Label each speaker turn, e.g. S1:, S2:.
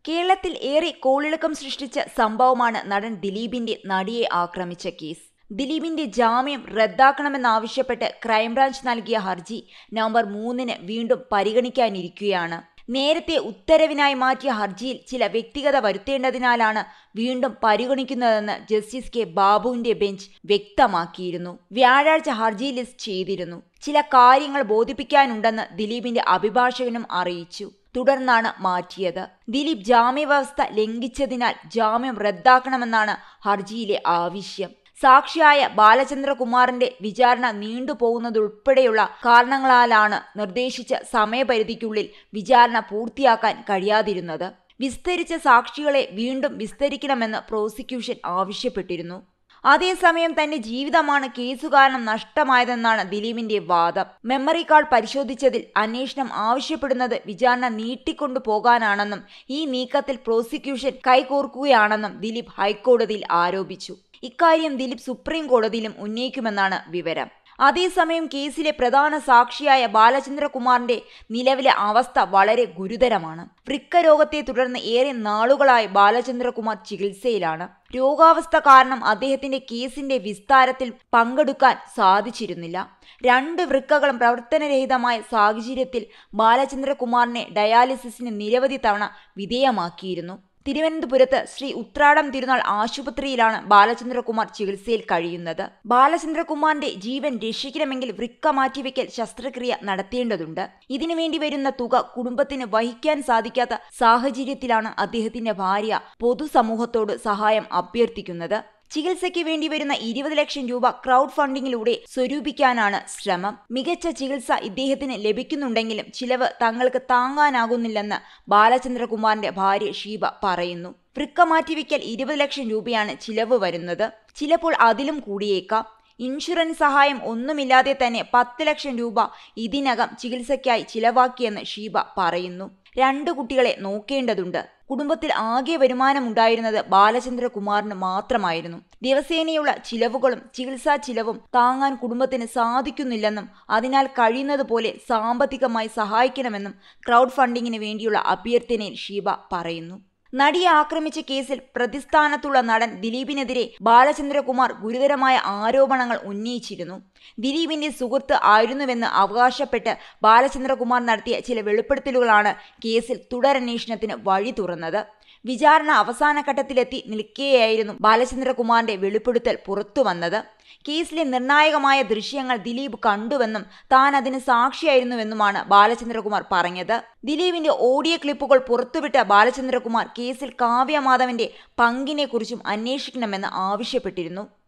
S1: കേരളത്തിൽ ഏറെ കോളിളക്കം സൃഷ്ടിച്ച സംഭവമാണ് നടൻ ദിലീപിന്റെ നടിയെ ആക്രമിച്ച കേസ് ദിലീപിന്റെ ജാമ്യം റദ്ദാക്കണമെന്നാവശ്യപ്പെട്ട് ക്രൈംബ്രാഞ്ച് നൽകിയ ഹർജി നവംബർ മൂന്നിന് വീണ്ടും പരിഗണിക്കാനിരിക്കുകയാണ് നേരത്തെ ഉത്തരവിനായി മാറ്റിയ ഹർജിയിൽ ചില വ്യക്തിഗത വരുത്തേണ്ടതിനാലാണ് വീണ്ടും പരിഗണിക്കുന്നതെന്ന് ജസ്റ്റിസ് കെ ബാബുവിന്റെ ബെഞ്ച് വ്യക്തമാക്കിയിരുന്നു വ്യാഴാഴ്ച ഹർജി ലിസ്റ്റ് ചെയ്തിരുന്നു ചില കാര്യങ്ങൾ ബോധിപ്പിക്കാനുണ്ടെന്ന് ദിലീപിന്റെ അഭിഭാഷകനും അറിയിച്ചു തുടർന്നാണ് മാറ്റിയത് ദിലീപ് ജാമ്യവ്യവസ്ഥ ലംഘിച്ചതിനാൽ ജാമ്യം റദ്ദാക്കണമെന്നാണ് ഹർജിയിലെ ആവശ്യം സാക്ഷിയായ ബാലചന്ദ്രകുമാറിന്റെ വിചാരണ നീണ്ടുപോകുന്നതുൾപ്പെടെയുള്ള കാരണങ്ങളാലാണ് നിർദ്ദേശിച്ച സമയപരിധിക്കുള്ളിൽ വിചാരണ പൂർത്തിയാക്കാൻ കഴിയാതിരുന്നത് വിസ്തരിച്ച സാക്ഷികളെ വീണ്ടും വിസ്തരിക്കണമെന്ന് പ്രോസിക്യൂഷൻ ആവശ്യപ്പെട്ടിരുന്നു അതേസമയം തന്റെ ജീവിതമാണ് കേസു കാരണം നഷ്ടമായതെന്നാണ് ദിലീപിന്റെ വാദം മെമ്മറി കാർഡ് പരിശോധിച്ചതിൽ അന്വേഷണം ആവശ്യപ്പെടുന്നത് വിചാരണ നീട്ടിക്കൊണ്ടു പോകാനാണെന്നും ഈ നീക്കത്തിൽ പ്രോസിക്യൂഷൻ കൈകോർക്കുകയാണെന്നും ദിലീപ് ഹൈക്കോടതിയിൽ ആരോപിച്ചു ഇക്കാര്യം ദിലീപ് സുപ്രീം കോടതിയിലും ഉന്നയിക്കുമെന്നാണ് വിവരം അതേസമയം കേസിലെ പ്രധാന സാക്ഷിയായ ബാലചന്ദ്രകുമാറിന്റെ നിലവിലെ അവസ്ഥ വളരെ ഗുരുതരമാണ് വൃക്ക രോഗത്തെ തുടർന്ന് ഏറെ നാളുകളായി ബാലചന്ദ്രകുമാർ ചികിത്സയിലാണ് രോഗാവസ്ഥ കാരണം അദ്ദേഹത്തിന്റെ കേസിന്റെ വിസ്താരത്തിൽ പങ്കെടുക്കാൻ സാധിച്ചിരുന്നില്ല രണ്ട് വൃക്കകളും പ്രവർത്തനരഹിതമായ സാഹചര്യത്തിൽ ബാലചന്ദ്രകുമാറിനെ ഡയാലിസിസിന് നിരവധി തവണ വിധേയമാക്കിയിരുന്നു തിരുവനന്തപുരത്ത് ശ്രീ ഉത്രാടം തിരുനാൾ ആശുപത്രിയിലാണ് ബാലചന്ദ്രകുമാർ ചികിത്സയിൽ കഴിയുന്നത് ബാലചന്ദ്രകുമാറിന്റെ ജീവൻ രക്ഷിക്കണമെങ്കിൽ വൃക്ക മാറ്റിവെക്കൽ ശസ്ത്രക്രിയ നടത്തേണ്ടതുണ്ട് ഇതിനുവേണ്ടി വരുന്ന തുക കുടുംബത്തിന് വഹിക്കാൻ സാധിക്കാത്ത സാഹചര്യത്തിലാണ് അദ്ദേഹത്തിന്റെ ഭാര്യ പൊതുസമൂഹത്തോട് സഹായം അഭ്യർത്ഥിക്കുന്നത് ചികിത്സയ്ക്ക് വേണ്ടി വരുന്ന ഇരുപത് ലക്ഷം രൂപ ക്രൗഡ് ഫണ്ടിങ്ങിലൂടെ സ്വരൂപിക്കാനാണ് ശ്രമം മികച്ച ചികിത്സ ഇദ്ദേഹത്തിന് ലഭിക്കുന്നുണ്ടെങ്കിലും ചിലവ് തങ്ങൾക്ക് താങ്ങാനാകുന്നില്ലെന്ന് ബാലചന്ദ്രകുമാറിന്റെ ഭാര്യ ഷീബ പറയുന്നു വൃക്ക മാറ്റിവെക്കൽ ഇരുപത് ലക്ഷം രൂപയാണ് ചിലവ് വരുന്നത് ചിലപ്പോൾ അതിലും കൂടിയേക്കാം ഇൻഷുറൻസ് സഹായം ഒന്നുമില്ലാതെ തന്നെ പത്ത് ലക്ഷം രൂപ ഇതിനകം ചികിത്സയ്ക്കായി ചിലവാക്കിയെന്ന് ഷീബ പറയുന്നു രണ്ട് കുട്ടികളെ നോക്കേണ്ടതുണ്ട് കുടുംബത്തിൽ ആകെ വരുമാനമുണ്ടായിരുന്നത് ബാലചന്ദ്രകുമാറിന് മാത്രമായിരുന്നു ദിവസേനയുള്ള ചിലവുകളും ചികിത്സാ ചിലവും താങ്ങാൻ കുടുംബത്തിന് സാധിക്കുന്നില്ലെന്നും അതിനാൽ കഴിയുന്നതുപോലെ സാമ്പത്തികമായി സഹായിക്കണമെന്നും ക്രൗഡ് ഫണ്ടിങ്ങിന് വേണ്ടിയുള്ള അഭ്യർത്ഥനയിൽ ഷീബ പറയുന്നു നടിയെ ആക്രമിച്ച കേസിൽ പ്രതിസ്ഥാനത്തുള്ള നടൻ ദിലീപിനെതിരെ ബാലചന്ദ്രകുമാർ ഗുരുതരമായ ആരോപണങ്ങൾ ഉന്നയിച്ചിരുന്നു ദിലീപിന്റെ സുഹൃത്ത് ആയിരുന്നുവെന്ന് അവകാശപ്പെട്ട് ബാലചന്ദ്രകുമാർ നടത്തിയ ചില വെളിപ്പെടുത്തലുകളാണ് കേസിൽ തുടരന്വേഷണത്തിന് വഴി തുറന്നത് വിചാരണ അവസാന ഘട്ടത്തിലെത്തി നിൽക്കെയായിരുന്നു ബാലചന്ദ്രകുമാറിന്റെ വെളിപ്പെടുത്തൽ പുറത്തു വന്നത് കേസിലെ നിർണായകമായ ദൃശ്യങ്ങൾ ദിലീപ് കണ്ടുവെന്നും താൻ അതിന് സാക്ഷിയായിരുന്നുവെന്നുമാണ് ബാലചന്ദ്രകുമാർ പറഞ്ഞത് ദിലീപിന്റെ ഓഡിയോ ക്ലിപ്പുകൾ പുറത്തുവിട്ട ബാലചന്ദ്രകുമാർ കേസിൽ കാവ്യ മാധവന്റെ പങ്കിനെക്കുറിച്ചും അന്വേഷിക്കണമെന്ന് ആവശ്യപ്പെട്ടിരുന്നു